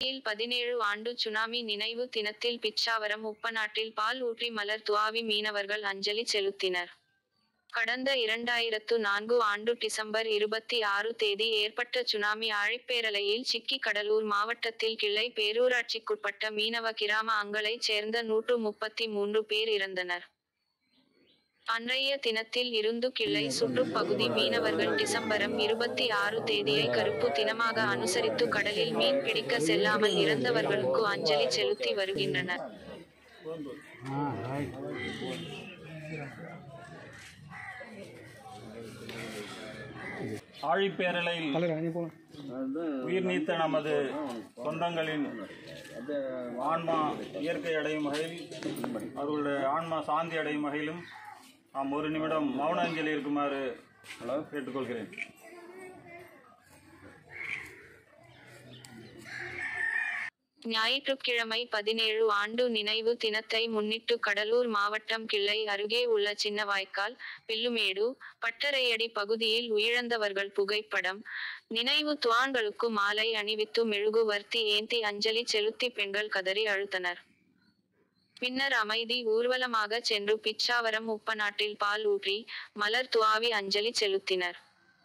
இல் பதினேழு ஆண்டு சுனாமி நினைவு தினத்தில் பிச்சாவரம் உப்பநாட்டில் பால் ஊற்றி மலர் துவாவி மீனவர்கள் அஞ்சலி செலுத்தினர் கடந்த இரண்டாயிரத்து நான்கு ஆண்டு டிசம்பர் இருபத்தி ஆறு தேதி ஏற்பட்ட சுனாமி ஆழிப்பேரலையில் சிக்கி கடலூர் மாவட்டத்தில் கிள்ளை பேரூராட்சிக்குட்பட்ட மீனவ கிராம அங்களைச் சேர்ந்த நூற்று முப்பத்தி மூன்று பேர் இறந்தனர் அன்றைய தினத்தில் இருந்து கிள்ளை சுற்றுப்பகுதி மீனவர்கள் டிசம்பரம் இருபத்தி ஆறு தேதியை கருப்பு தினமாக அனுசரித்து கடலில் மீன் பிடிக்க செல்லாமல் இறந்தவர்களுக்கு அஞ்சலி செலுத்தி வருகின்றனர் ஆழிப்பேரலையில் உயிர் நீத்த நமது சொந்தங்களின் ஆன்மா இயற்கை அடையும் வகையில் அவர்களுடைய ஆன்மா சாந்தி அடையும் வகையிலும் நாம் ஒரு நிமிடம் மௌன அஞ்சலி இருக்குமாறு கேட்டுக்கொள்கிறேன் ஞாயிற்றுக்கிழமை பதினேழு ஆண்டு நினைவு தினத்தை முன்னிட்டு கடலூர் மாவட்டம் கிள்ளை அருகே உள்ள சின்னவாய்க்கால் பில்லுமேடு பட்டரையடி பகுதியில் உயிரிழந்தவர்கள் புகைப்படம் நினைவு துவான்களுக்கு மாலை அணிவித்து மெழுகுவர்த்தி ஏந்தி அஞ்சலி செலுத்தி பெண்கள் கதறி அழுத்தனர் பின்னர் அமைதி ஊர்வலமாக சென்று பிச்சாவரம் உப்பநாட்டில் பால் ஊற்றி மலர் துவாவி அஞ்சலி செலுத்தினர்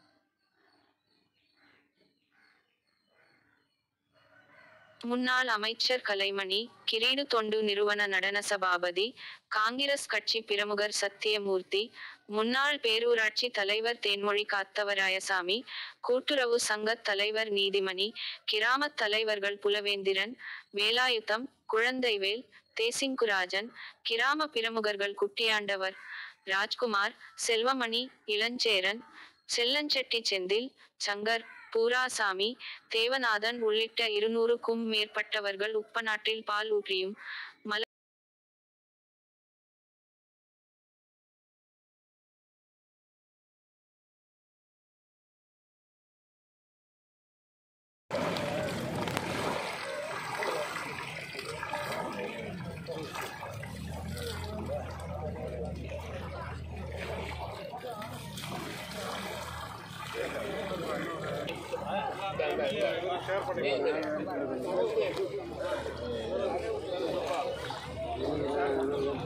முன்னாள் அமைச்சர் கலைமணி கிரீடு தொண்டு நிறுவன நடன சபாபதி காங்கிரஸ் கட்சி பிரமுகர் சத்தியமூர்த்தி முன்னாள் பேரூராட்சி தலைவர் தேன்மொழி காத்தவராயசாமி கூட்டுறவு சங்க தலைவர் நீதிமணி கிராமத் தலைவர்கள் புலவேந்திரன் வேலாயுதம் குழந்தைவேல் தேசிங்குராஜன் கிராம பிரமுகர்கள் குட்டியாண்டவர் ராஜ்குமார் செல்வமணி இளஞ்சேரன் செல்லஞ்செட்டி செந்தில் சங்கர் பூராசாமி தேவநாதன் உள்ளிட்ட இருநூறுக்கும் மேற்பட்டவர்கள் உப்பநாட்டில் பால் ஊற்றியும் மல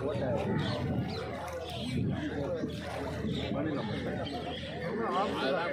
மாநிலம்